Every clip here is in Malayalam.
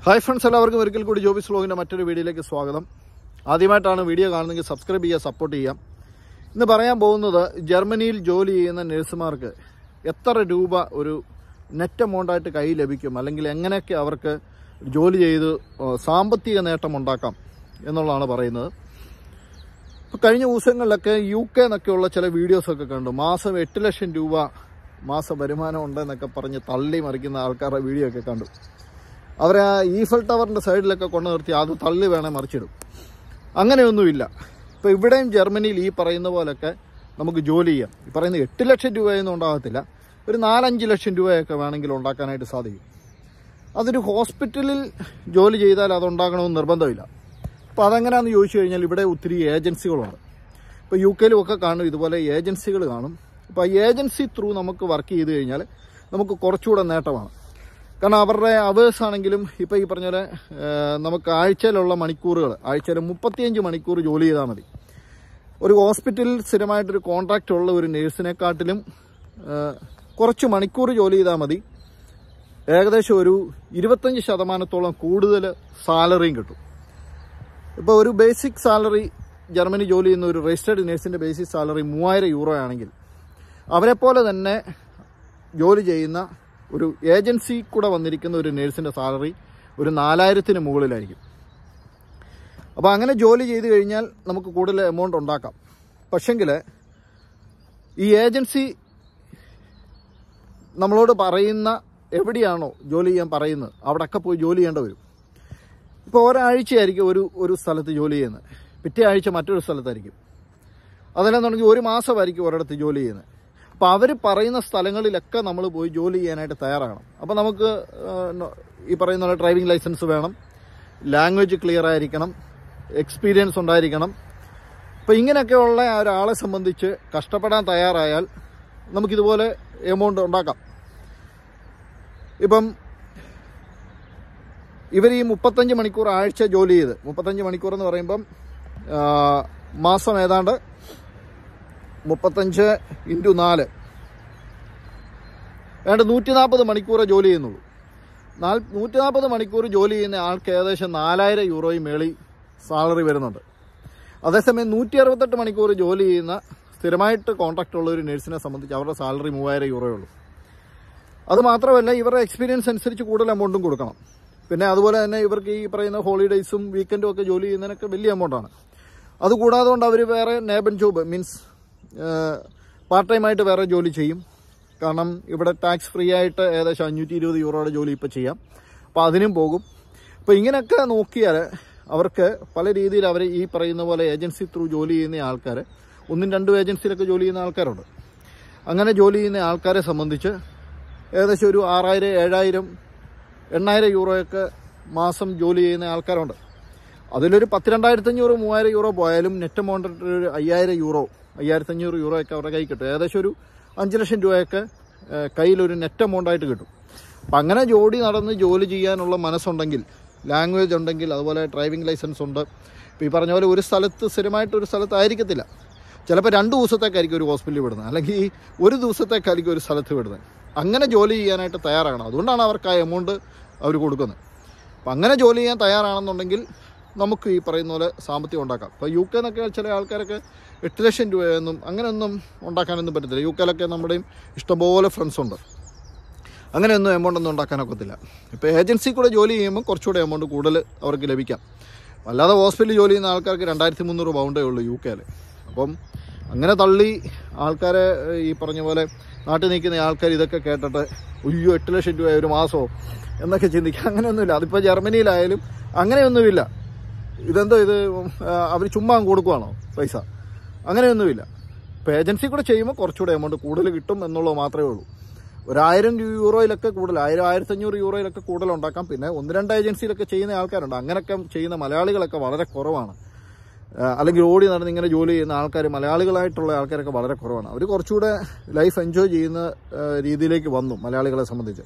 ഹായ് ഫ്രണ്ട്സ് എല്ലാവർക്കും ഒരിക്കൽ കൂടി ജോബിസ് വ്ലോഗിൻ്റെ മറ്റൊരു വീഡിയോയിലേക്ക് സ്വാഗതം ആദ്യമായിട്ടാണ് വീഡിയോ കാണുന്നതെങ്കിൽ സബ്സ്ക്രൈബ് ചെയ്യുക സപ്പോർട്ട് ചെയ്യാം ഇന്ന് പറയാൻ പോകുന്നത് ജർമ്മനിയിൽ ജോലി ചെയ്യുന്ന നഴ്സുമാർക്ക് എത്ര രൂപ ഒരു നെറ്റ് എമൗണ്ടായിട്ട് കൈ ലഭിക്കും അല്ലെങ്കിൽ എങ്ങനെയൊക്കെ അവർക്ക് ജോലി ചെയ്ത് ഏഹ്, സാമ്പത്തിക നേട്ടം ഉണ്ടാക്കാം എന്നുള്ളതാണ് പറയുന്നത് ഇപ്പോൾ കഴിഞ്ഞ ദിവസങ്ങളിലൊക്കെ യു കെ എന്നൊക്കെയുള്ള ചില വീഡിയോസൊക്കെ കണ്ടു മാസം എട്ട് ലക്ഷം രൂപ മാസ വരുമാനം ഉണ്ടെന്നൊക്കെ പറഞ്ഞ് തള്ളി മറിക്കുന്ന ആൾക്കാരുടെ വീഡിയോ ഒക്കെ കണ്ടു അവരെ ആ ഈഫൽ ടവറിൻ്റെ സൈഡിലൊക്കെ കൊണ്ടു നിർത്തി അത് തള്ളി വേണേൽ മറിച്ചിടും അങ്ങനെയൊന്നുമില്ല ഇപ്പോൾ ഇവിടെയും ജർമ്മനിയിൽ ഈ പറയുന്ന പോലൊക്കെ നമുക്ക് ജോലി ചെയ്യാം ഈ പറയുന്ന എട്ട് ലക്ഷം രൂപയൊന്നും ഉണ്ടാകത്തില്ല ഒരു നാലഞ്ച് ലക്ഷം രൂപയൊക്കെ വേണമെങ്കിൽ ഉണ്ടാക്കാനായിട്ട് സാധിക്കും അതൊരു ഹോസ്പിറ്റലിൽ ജോലി ചെയ്താൽ അത് ഉണ്ടാകണമെന്ന് നിർബന്ധമില്ല അപ്പോൾ അതെങ്ങനെയാണെന്ന് ചോദിച്ചു കഴിഞ്ഞാൽ ഇവിടെ ഒത്തിരി ഏജൻസികളുണ്ട് ഇപ്പോൾ യു കെയിലും ഒക്കെ കാണും ഇതുപോലെ ഏജൻസികൾ കാണും അപ്പോൾ ആ ഏജൻസി ത്രൂ നമുക്ക് വർക്ക് ചെയ്ത് കഴിഞ്ഞാൽ നമുക്ക് കുറച്ചുകൂടെ നേട്ടമാണ് കാരണം അവരുടെ അവേഴ്സ് ആണെങ്കിലും ഇപ്പോൾ ഈ പറഞ്ഞ പോലെ ഏഹ്, നമുക്ക് ആഴ്ചയിലുള്ള മണിക്കൂറുകൾ ആഴ്ചയിൽ മുപ്പത്തിയഞ്ച് മണിക്കൂർ ജോലി ചെയ്താൽ മതി ഒരു ഹോസ്പിറ്റലിൽ സ്ഥിരമായിട്ടൊരു കോൺട്രാക്റ്റ് ഉള്ള ഒരു നേഴ്സിനെക്കാട്ടിലും ഏഹ്, കുറച്ച് മണിക്കൂർ ജോലി ചെയ്താൽ മതി ഏകദേശം ഒരു ഇരുപത്തഞ്ച് ശതമാനത്തോളം കൂടുതൽ സാലറിയും കിട്ടും ഇപ്പോൾ ഒരു ബേസിക് സാലറി ജർമ്മനി ജോലി ചെയ്യുന്ന ഒരു രജിസ്റ്റേർഡ് നേഴ്സിൻ്റെ ബേസിക് സാലറി മൂവായിരം യൂറോ ആണെങ്കിൽ അവരെപ്പോലെ തന്നെ ജോലി ചെയ്യുന്ന ഒരു ഏജൻസി കൂടെ വന്നിരിക്കുന്ന ഒരു നേഴ്സിൻ്റെ സാലറി ഒരു നാലായിരത്തിന് മുകളിലായിരിക്കും അപ്പോൾ അങ്ങനെ ജോലി ചെയ്ത് കഴിഞ്ഞാൽ നമുക്ക് കൂടുതൽ എമൗണ്ട് ഉണ്ടാക്കാം പക്ഷെങ്കിൽ ഈ ഏജൻസി നമ്മളോട് പറയുന്ന എവിടെയാണോ ജോലി ചെയ്യാൻ പറയുന്നത് അവിടെയൊക്കെ പോയി ജോലി ചെയ്യേണ്ടി വരും ഇപ്പോൾ ഒരാഴ്ചയായിരിക്കും ഒരു ഒരു സ്ഥലത്ത് ജോലി ചെയ്യുന്നത് പിറ്റേ ആഴ്ച മറ്റൊരു സ്ഥലത്തായിരിക്കും അതല്ലെന്നുണ്ടെങ്കിൽ ഒരു മാസമായിരിക്കും ഒരിടത്ത് ജോലി ചെയ്യുന്നത് അപ്പോൾ അവർ പറയുന്ന സ്ഥലങ്ങളിലൊക്കെ നമ്മൾ പോയി ജോലി ചെയ്യാനായിട്ട് തയ്യാറാകണം അപ്പോൾ നമുക്ക് ആ, ന- ഈ പറയുന്ന പോലെ ഡ്രൈവിംഗ് ലൈസൻസ് വേണം ലാംഗ്വേജ് ക്ലിയർ ആയിരിക്കണം എക്സ്പീരിയൻസ് ഉണ്ടായിരിക്കണം അപ്പോൾ ഇങ്ങനെയൊക്കെയുള്ള ആ ഒരാളെ സംബന്ധിച്ച് കഷ്ടപ്പെടാൻ തയ്യാറായാൽ നമുക്കിതുപോലെ എമൗണ്ട് ഉണ്ടാക്കാം ഇപ്പം ഇവർ ഈ മുപ്പത്തഞ്ച് മണിക്കൂർ ആഴ്ച ജോലി ചെയ്ത് മുപ്പത്തഞ്ച് മണിക്കൂർ എന്ന് പറയുമ്പം ആ, മാസം ഏതാണ്ട് മുപ്പത്തഞ്ച് ഇൻറ്റു നാല് ഏതാണ്ട് നൂറ്റി നാൽപ്പത് മണിക്കൂറേ ജോലി ചെയ്യുന്നുള്ളൂ നാൽ നൂറ്റി നാൽപ്പത് മണിക്കൂർ ജോലി ചെയ്യുന്ന ആൾക്ക് ഏകദേശം നാലായിരം യൂറോയും മേളി സാലറി വരുന്നുണ്ട് അതേസമയം നൂറ്റി അറുപത്തെട്ട് മണിക്കൂർ ജോലി ചെയ്യുന്ന സ്ഥിരമായിട്ട് കോൺട്രാക്റ്റ് ഉള്ള ഒരു നഴ്സിനെ സംബന്ധിച്ച് അവരുടെ സാലറി മൂവായിരം യൂറോയേ ഉള്ളൂ അത് മാത്രമല്ല ഇവരുടെ എക്സ്പീരിയൻസ് അനുസരിച്ച് കൂടുതൽ എമൗണ്ടും കൊടുക്കണം പിന്നെ അതുപോലെ തന്നെ ഇവർക്ക് ഈ പറയുന്ന ഹോളിഡേയ്സും വീക്കെൻഡും ഒക്കെ ജോലി ചെയ്യുന്നതിനൊക്കെ വലിയ എമൗണ്ടാണ് അതുകൂടാതെ കൊണ്ട് അവർ വേറെ നേബൻ ജോബ് മീൻസ് പാർട്ട് ടൈം ആയിട്ട് വേറെ ജോലി ചെയ്യും കാരണം ഇവിടെ ടാക്സ് ഫ്രീ ആയിട്ട് ഏകദേശം അഞ്ഞൂറ്റി ഇരുപത് യൂറോയുടെ ജോലി ഇപ്പോൾ ചെയ്യാം അപ്പോൾ അതിനും പോകും അപ്പോൾ ഇങ്ങനെയൊക്കെ നോക്കിയാൽ അവർക്ക് പല രീതിയിൽ അവർ ഈ പറയുന്ന പോലെ ഏജൻസി ത്രൂ ജോലി ചെയ്യുന്ന ആൾക്കാർ ഒന്നും രണ്ടും ഏജൻസിയിലൊക്കെ ജോലി ചെയ്യുന്ന ആൾക്കാരുണ്ട് അങ്ങനെ ജോലി ചെയ്യുന്ന ആൾക്കാരെ സംബന്ധിച്ച് ഏകദേശം ഒരു ആറായിരം ഏഴായിരം എണ്ണായിരം യൂറോയൊക്കെ മാസം ജോലി ചെയ്യുന്ന ആൾക്കാരുണ്ട് അതിലൊരു പത്ത് രണ്ടായിരത്തഞ്ഞൂറ് മൂവായിരം യൂറോ പോയാലും നെറ്റ് എമൗണ്ട് ഒരു അയ്യായിരം യൂറോ അയ്യായിരത്തഞ്ഞൂറ് യൂറോ ഒക്കെ അവരുടെ കയ്യിൽ കിട്ടും ഏകദേശം ഒരു അഞ്ച് ലക്ഷം രൂപയൊക്കെ ഏഹ്, കയ്യിലൊരു നെറ്റ് എമൗണ്ട് ആയിട്ട് കിട്ടും അപ്പം അങ്ങനെ ജോലി നടന്ന് ജോലി ചെയ്യാനുള്ള മനസ്സുണ്ടെങ്കിൽ ലാംഗ്വേജ് ഉണ്ടെങ്കിൽ അതുപോലെ ഡ്രൈവിംഗ് ലൈസൻസ് ഉണ്ട് ഇപ്പോൾ ഈ പറഞ്ഞ പോലെ ഒരു സ്ഥലത്ത് സ്ഥിരമായിട്ട് ഒരു സ്ഥലത്തായിരിക്കത്തില്ല ചിലപ്പോൾ രണ്ട് ദിവസത്തേക്കായിരിക്കും ഒരു ഹോസ്പിറ്റലിൽ വിടുന്നത് അല്ലെങ്കിൽ ഒരു ദിവസത്തേക്കായിരിക്കും ഒരു സ്ഥലത്ത് വിടുന്നത് അങ്ങനെ ജോലി ചെയ്യാനായിട്ട് തയ്യാറാകണം അതുകൊണ്ടാണ് അവർക്ക് ആ എമൗണ്ട് അവർ കൊടുക്കുന്നത് അപ്പം അങ്ങനെ ജോലി ചെയ്യാൻ തയ്യാറാണെന്നുണ്ടെങ്കിൽ നമുക്ക് ഈ പറയുന്ന പോലെ സാമ്പത്തികം ഉണ്ടാക്കാം ഇപ്പോൾ യു കെ എന്നൊക്കെ ചില ആൾക്കാരൊക്കെ എട്ട് ലക്ഷം രൂപയൊന്നും അങ്ങനെയൊന്നും ഉണ്ടാക്കാനൊന്നും പറ്റത്തില്ല യു കെയിലൊക്കെ നമ്മുടെയും ഇഷ്ടംപോലെ ഫ്രണ്ട്സ് ഉണ്ട് അങ്ങനെയൊന്നും എമൗണ്ട് ഒന്നും ഉണ്ടാക്കാനൊക്കത്തില്ല ഇപ്പോൾ ഏജൻസി കൂടെ ജോലി ചെയ്യുമ്പോൾ കുറച്ചുകൂടെ എമൗണ്ട് കൂടുതൽ അവർക്ക് ലഭിക്കാം അല്ലാതെ ഹോസ്പിറ്റലിൽ ജോലി ചെയ്യുന്ന ആൾക്കാർക്ക് രണ്ടായിരത്തി മുന്നൂറ് പൗണ്ടേ ഉള്ളൂ യു കെയിൽ അപ്പം അങ്ങനെ തള്ളി ആൾക്കാരെ ഏഹ്, ഈ പറഞ്ഞ പോലെ നാട്ടിൽ നിൽക്കുന്ന ആൾക്കാർ ഇതൊക്കെ കേട്ടിട്ട് ഉയ്യോ എട്ട് ലക്ഷം രൂപ ഒരു മാസമോ എന്നൊക്കെ ചിന്തിക്കുക അങ്ങനെയൊന്നുമില്ല അതിപ്പോൾ ജർമ്മനിയിലായാലും അങ്ങനെയൊന്നുമില്ല ഇതെന്തോ ഇത് അവർ ചുമ്മാ അങ്ങ് കൊടുക്കുവാണോ പൈസ അങ്ങനെയൊന്നുമില്ല ഇപ്പോൾ ഏജൻസി കൂടെ ചെയ്യുമ്പോൾ കുറച്ചുകൂടെ എമൗണ്ട് കൂടുതൽ കിട്ടും എന്നുള്ളത് മാത്രമേ ഉള്ളൂ ഒരായിരം യൂറോയിലൊക്കെ കൂടുതൽ ആയിരം ആയിരത്തഞ്ഞൂറ് യൂറോയിലൊക്കെ കൂടുതൽ ഉണ്ടാക്കാം പിന്നെ ഒന്ന് രണ്ട് ഏജൻസിയിലൊക്കെ ചെയ്യുന്ന ആൾക്കാരുണ്ട് അങ്ങനെയൊക്കെ ചെയ്യുന്ന മലയാളികളൊക്കെ വളരെ കുറവാണ് ആ, അല്ലെങ്കിൽ ഓടി നടന്ന് ഇങ്ങനെ ജോലി ചെയ്യുന്ന ആൾക്കാർ മലയാളികളായിട്ടുള്ള ആൾക്കാരൊക്കെ വളരെ കുറവാണ് അവർ കുറച്ചുകൂടെ ലൈഫ് എൻജോയ് ചെയ്യുന്ന ആ, രീതിയിലേക്ക് വന്നു മലയാളികളെ സംബന്ധിച്ച്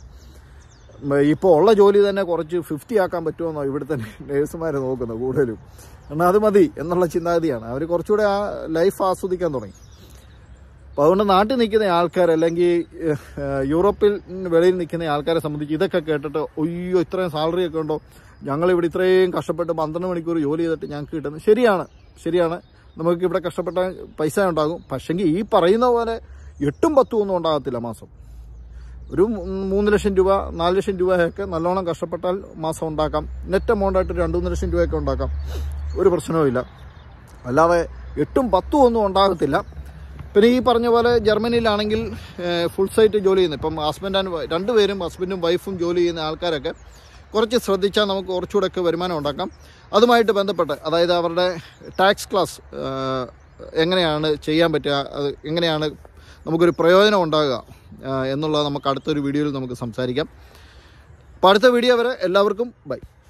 ഇപ്പോൾ ഉള്ള ജോലി തന്നെ കുറച്ച് ഫിഫ്റ്റി ആക്കാൻ പറ്റുമെന്നോ ഇവിടുത്തെ നേഴ്സുമാർ നോക്കുന്നത് കൂടുതലും കാരണം അത് മതി എന്നുള്ള ചിന്താഗതിയാണ് അവർ കുറച്ചുകൂടെ ആ ലൈഫ് ആസ്വദിക്കാൻ തുടങ്ങി അപ്പോൾ അതുകൊണ്ട് നാട്ടിൽ നിൽക്കുന്ന ആൾക്കാർ അല്ലെങ്കിൽ ഏഹ്, യൂറോപ്പിൽ വെളിയിൽ നിൽക്കുന്ന ആൾക്കാരെ സംബന്ധിച്ച് ഇതൊക്കെ കേട്ടിട്ട് അയ്യോ ഇത്രയും സാലറി ഒക്കെ ഉണ്ടോ ഞങ്ങളിവിടെ ഇത്രയും കഷ്ടപ്പെട്ട് പന്ത്രണ്ട് മണിക്കൂർ ജോലി ചെയ്തിട്ട് ഞങ്ങൾക്ക് കിട്ടുന്നത് ശരിയാണ് ശരിയാണ് നമുക്ക് ഇവിടെ കഷ്ടപ്പെട്ട പൈസ ഉണ്ടാകും പക്ഷെങ്കിൽ ഈ പറയുന്ന പോലെ എട്ടും പത്തും ഒന്നും ഉണ്ടാകത്തില്ല മാസം ഒരു മൂ- മൂന്ന് ലക്ഷം രൂപ നാല് ലക്ഷം രൂപയൊക്കെ നല്ലോണം കഷ്ടപ്പെട്ടാൽ മാസം ഉണ്ടാക്കാം നെറ്റ് എമൗണ്ട് ആയിട്ട് രണ്ട് മൂന്ന് ലക്ഷം രൂപയൊക്കെ ഉണ്ടാക്കാം ഒരു പ്രശ്നവുമില്ല അല്ലാതെ എട്ടും പത്തും ഒന്നും ഉണ്ടാകത്തില്ല പിന്നെ ഈ പറഞ്ഞ പോലെ ജർമ്മനിയിലാണെങ്കിൽ ഫുൾ സൈറ്റ് ജോലി ചെയ്യുന്നത് ഇപ്പം ഹസ്ബൻഡ് ആൻഡ് വൈ- രണ്ടുപേരും ഹസ്ബൻഡും വൈഫും ജോലി ചെയ്യുന്ന ആൾക്കാരൊക്കെ കുറച്ച് ശ്രദ്ധിച്ചാൽ നമുക്ക് കുറച്ചുകൂടെയൊക്കെ വരുമാനം ഉണ്ടാക്കാം അതുമായിട്ട് ബന്ധപ്പെട്ട് അതായത് അവരുടെ ടാക്സ് ക്ലാസ് എങ്ങനെയാണ് ചെയ്യാൻ പറ്റുക അത് എങ്ങനെയാണ് നമുക്കൊരു പ്രയോജനം ഉണ്ടാകുക ആ, എന്നുള്ളത് നമുക്ക് അടുത്തൊരു വീഡിയോയിൽ നമുക്ക് സംസാരിക്കാം അപ്പോൾ അടുത്ത വീഡിയോ വരെ എല്ലാവർക്കും ബൈ